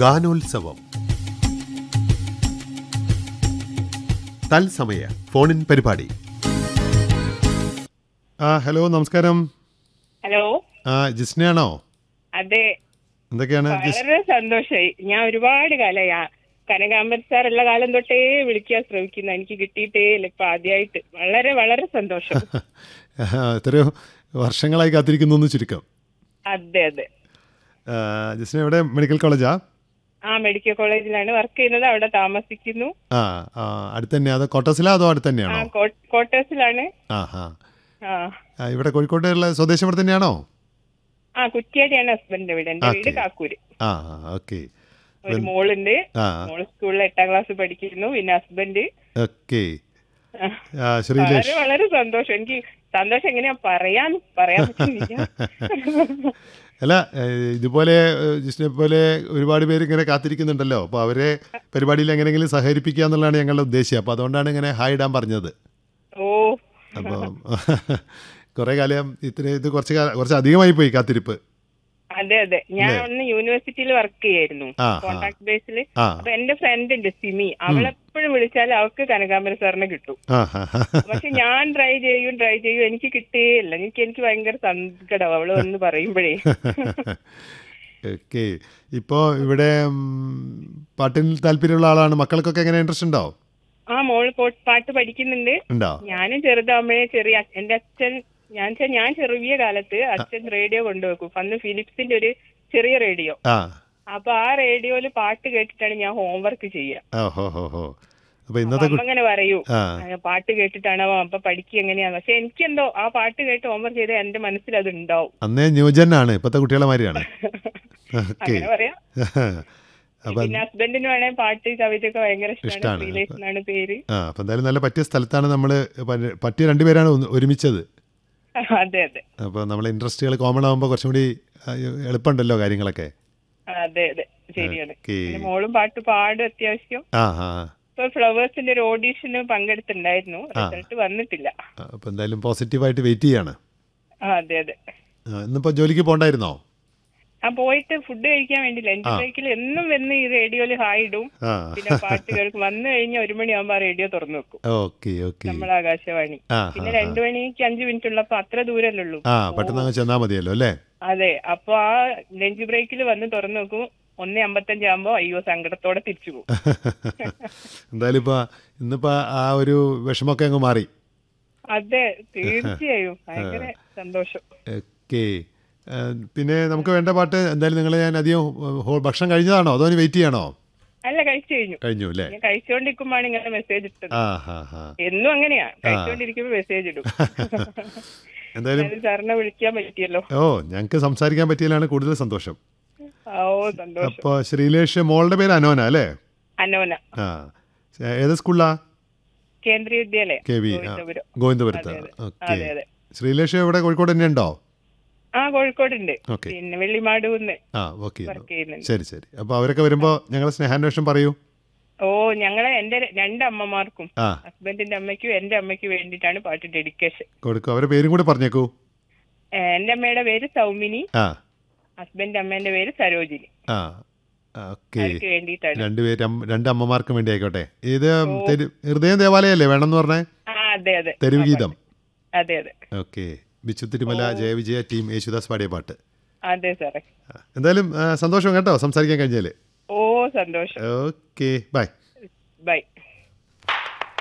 ഗാനോത്സവം തത്സമയ ഫോണിൻ പരിപാടി ആ ഹലോ നമസ്കാരം ഹലോ ആ ജിസ്നയാണോ അതെ എന്തൊക്കെയാണ് ജിസ് വളരെ സന്തോഷമായി ഞാൻ ഒരുപാട് കാലമായി ആ കനകാമ്പൻ സാർ ഉള്ള കാലം തൊട്ടേ വിളിക്കാൻ ശ്രമിക്കുന്ന എനിക്ക് കിട്ടിയിട്ടേ ഇല്ല ഇപ്പൊ ആദ്യമായിട്ട് വളരെ വളരെ സന്തോഷം എത്രയോ വർഷങ്ങളായി കാത്തിരിക്കുന്നു എന്ന് ചുരുക്കം അതെ അതെ ആ, ജിസ്ന എവിടെ മെഡിക്കൽ കോളേജാ ആ മെഡിക്കൽ കോളേജിലാണ് വർക്ക് ചെയ്യുന്നത് അവിടെ താമസിക്കുന്നു ആ ആ അടുത്ത് തന്നെയാ അതോ കോട്ടസിലാ അതോ അടുത്ത് ആ തന്നെയാണോ ക്വാർട്ടേഴ്സിലാണ് ആ ആ ആ ആ, ഇവിടെ കോഴിക്കോട്ടുള്ള സ്വദേശം ഇവിടെ തന്നെയാണോ ആ കുറ്റിയാടിയാണ് ഹസ്ബൻഡിന്റെ വീട് എന്റെ വീട് ഓക്കേ. കാക്കൂര് ആ ഓക്കെ ഒരു മോളുണ്ട് ആ മോള് സ്കൂളിൽ എട്ടാം ക്ലാസ് പഠിക്കുന്നു പിന്നെ ഹസ്ബൻഡ് ഓക്കെ ആ. ആ ശ്രീലേഷ് വളരെ വളരെ സന്തോഷം എനിക്ക് സന്തോഷം എങ്ങനെയാ പറയാൻ പറയാൻ പറ്റുന്നില്ല അല്ല ഏഹ്, ഇതുപോലെ ഏഹ്, ജിസ്നെ പോലെ ഒരുപാട് പേര് ഇങ്ങനെ കാത്തിരിക്കുന്നുണ്ടല്ലോ അപ്പോൾ അവരെ പരിപാടിയിൽ എങ്ങനെയെങ്കിലും സഹകരിപ്പിക്കുക എന്നുള്ളതാണ് ഞങ്ങളുടെ ഉദ്ദേശം അപ്പോൾ അതുകൊണ്ടാണ് ഇങ്ങനെ ഹായ് ഇടാൻ പറഞ്ഞത് ഓ അപ്പോൾ കുറേ കാലം ഇത്ര ഇത് കുറച്ച് കാലം കുറച്ച് അധികമായി പോയി കാത്തിരിപ്പ് അതെ അതെ ഞാൻ ഒന്ന് യൂണിവേഴ്സിറ്റിയിൽ വർക്ക് ചെയ്യായിരുന്നു ആ, ആ. കോൺട്രാക്ട് ബേസിൽ ആ അപ്പൊ എന്റെ ഫ്രണ്ട് ഉണ്ട് സിമി അവളെപ്പോഴും വിളിച്ചാൽ അവൾക്ക് കനകാമ്പര സാറിനെ കിട്ടും ആ ആ, പക്ഷെ ഞാൻ ട്രൈ ചെയ്യും ട്രൈ ചെയ്യും എനിക്ക് കിട്ടുകയില്ല എനിക്ക് എനിക്ക് ഭയങ്കര സങ്കടം അവള് വന്ന് പറയുമ്പോഴേ ഓക്കെ ഇപ്പോൾ ഇവിടെ ഉം, പാട്ടിൽ താല്പര്യമുള്ള ആളാണ് മക്കൾക്കൊക്കെ എങ്ങനെ ഇൻട്രസ്റ്റ് ഉണ്ടോ ആ മോള് പോ- പാട്ട് പഠിക്കുന്നുണ്ട് ഉണ്ടോ ഞാനും ചെറുതാകുമ്പോഴേ ചെറിയ എന്റെ അച്ഛൻ ഞാൻ ചെ- ഞാൻ ചെറിയ കാലത്ത് അച്ഛൻ റേഡിയോ കൊണ്ടുവെക്കും അന്ന് ഫിലിപ്സിന്റെ ഒരു ചെറിയ റേഡിയോ ആ അപ്പൊ ആ റേഡിയോയില് പാട്ട് കേട്ടിട്ടാണ് ഞാൻ ഹോംവർക്ക് ചെയ്യുക ഓ ഹോ ഹോ ഹോ അപ്പോൾ ഇന്നത്തെ അമ്മ കു- അങ്ങനെ പറയൂ ആ ആ, പാട്ട് കേട്ടിട്ടാണ് അവൻ അപ്പൊ പഠിക്കുക എങ്ങനെയാന്ന് പക്ഷെ എനിക്കെന്തോ ആ പാട്ട് കേട്ട് ഹോംവർക്ക് ചെയ്താൽ എന്റെ മനസ്സിൽ അത് ഉണ്ടാവും അന്നേ ന്യൂജനാണ് ഇപ്പോഴത്തെ കുട്ടികളെ മാതിരിയാണ് ഓക്കെ അങ്ങനെ പറയാം അപ്പം പിന്നെ ഹസ്ബൻഡിന് വേണേ പാട്ട് കവിതയൊക്കെ ഭയങ്കര ഇഷ്ടാണ്. ഇഷ്ടമാണ് ശ്രീലേഷ് എന്നാണ് പേര് ആ അപ്പം എന്തായാലും നല്ല പറ്റിയ സ്ഥലത്താണ് നമ്മൾ പറ്റിയ രണ്ടുപേരാണ് ഒന്ന് ഒരുമിച്ചത് അതെ അതെ അപ്പോൾ നമ്മളെ ഇൻട്രസ്റ്റുകൾ കോമൺ ആകുമ്പോൾ കുറച്ചും കൂടി ആ, എളുപ്പമുണ്ടല്ലോ കാര്യങ്ങളൊക്കെ അതെ അതെ ശരിയാണ് ഓക്കെ പിന്നെ മോളും പാട്ട് പാടും അത്യാവശ്യം ആ ആ ഇപ്പൊ ഫ്ലവേഴ്സിന്റെ ഒരു ഓഡീഷന് പങ്കെടുത്തിട്ടുണ്ടായിരുന്നു റിസൾട്ട് വന്നിട്ടില്ല അപ്പോൾ എന്തായാലും പോസിറ്റീവായിട്ട് വെയിറ്റ് ചെയ്യാണ് ആ അതെ അതെ ആ, ഇന്നിപ്പോൾ ജോലിക്ക് പോകണ്ടായിരുന്നോ ആ പോയിട്ട് ഫുഡ് കഴിക്കാൻ വേണ്ടിയില്ല എന്റെ ബൈക്കിൽ എന്നും വന്ന് ഈ റേഡിയോയിൽ ഹായ് ഇടും ആ പിന്നെ പാട്ട് കേൾക്കും വന്നു കഴിഞ്ഞാൽ ഒരു മണിയാകുമ്പോ ആ റേഡിയോ തുറന്നു വെക്കും ഓക്കെ ഓക്കെ നമ്മളെ ആകാശവാണി ആ പിന്നെ ആ, രണ്ടു മണിക്ക് അഞ്ചു മിനിറ്റ് ഉള്ളപ്പോ അത്ര ദൂരല്ലേ ഉള്ളൂ ആ പെട്ടെന്ന് അങ്ങ് ചെന്നാൽ മതിയല്ലോ അല്ലേ അതെ അപ്പൊ ആ ലഞ്ച് ബ്രേക്കിൽ വന്ന് തുറന്നു നോക്കും ഒന്ന് അമ്പത്തഞ്ചാകുമ്പോ അയ്യോ സങ്കടത്തോടെ തിരിച്ചു പോകും എന്തായാലും ഇപ്പോൾ ഇന്നിപ്പോൾ ആ ഒരു വിഷമമൊക്കെ അങ്ങ് മാറി അതെ തീർച്ചയായും ഭയങ്കര സന്തോഷം ഓക്കെ പിന്നെ നമുക്ക് വേണ്ട പാട്ട് എന്തായാലും നിങ്ങൾ ഞാൻ അധികം ഹോ- ഭക്ഷണം കഴിഞ്ഞതാണോ അതോ ഇനി വെയിറ്റ് ചെയ്യണോ അല്ല കഴിച്ചു കഴിഞ്ഞു കഴിഞ്ഞു അല്ലേ ഞാൻ കഴിച്ചുകൊണ്ടിരിക്കുമ്പോഴാണ് ഇങ്ങനെ മെസ്സേജ് ഇട്ടത് ആ ഹാ ഹാ എന്നും അങ്ങനെയാ കഴിച്ചുകൊണ്ടിരിക്കുമ്പോ മെസ്സേജ് ഇടും എന്തായാലും അത് സാറിനെ വിളിക്കാൻ പറ്റിയല്ലോ ഓ ഞങ്ങൾക്ക് സംസാരിക്കാൻ പറ്റിയതിലാണ് കൂടുതൽ സന്തോഷം ആ, ഓ സന്തോഷം അപ്പോൾ ശ്രീലേഷ് മോളുടെ പേര് അനോന അല്ലേ അനോന ആ ഏത് സ്കൂളിലാ കേന്ദ്രീയ വിദ്യാലയം കെ വി ഗോവിന്ദപുരം. ഗോവിന്ദപുരത്ത് അതെ, ഓക്കെ അതെ അതെ ശ്രീലേഷ് എവിടെ കോഴിക്കോട് തന്നെ ഉണ്ടോ ആ കോഴിക്കോടുണ്ട് ഓക്കെ പിന്നെ വെള്ളിമാടൂന്ന് ആ ഓക്കെ വർക്ക് ചെയ്യുന്നുണ്ട് ശരി ശരി അപ്പോൾ അവരൊക്കെ വരുമ്പോൾ ഞങ്ങളെ സ്നേഹാന്വേഷണം പറയൂ ഓ ഞങ്ങളെ എന്റെ രണ്ട് അമ്മമാർക്കും ആ ഹസ്ബൻഡിന്റെ അമ്മയ്ക്കും എന്റെ അമ്മയ്ക്കും വേണ്ടിയിട്ടാണ് പാട്ട് ഡെഡിക്കേഷൻ കൊടുക്കും അവരുടെ പേരും കൂടി പറഞ്ഞേക്കൂ എന്റെ അമ്മയുടെ പേര് സൗമിനി ആ ഹസ്ബൻഡ് അമ്മേന്റെ പേര് സരോജിനി ആ ഓക്കെ അവർക്ക് വേണ്ടിയിട്ടാണ് രണ്ടുപേര് അമ്മ- രണ്ട് അമ്മമാർക്കും വേണ്ടി ആയിക്കോട്ടെ ഇത് തെരു ഹൃദയം ദേവാലയല്ലേ വേണമെന്ന് പറഞ്ഞേ ആ അതെ അതെ തെരുവ് ഗീതം അതെ അതെ ഓക്കെ ബിച്ചു തിരുമല ജയവിജയ ടീം യേശുദാസ് പാടിയ പാട്ട് അതെ സാറേ ആ, എന്തായാലും ആ, സന്തോഷം കേട്ടോ സംസാരിക്കാൻ കഴിഞ്ഞാൽ ഓ സന്തോഷം ഓക്കെ ബൈ ബൈ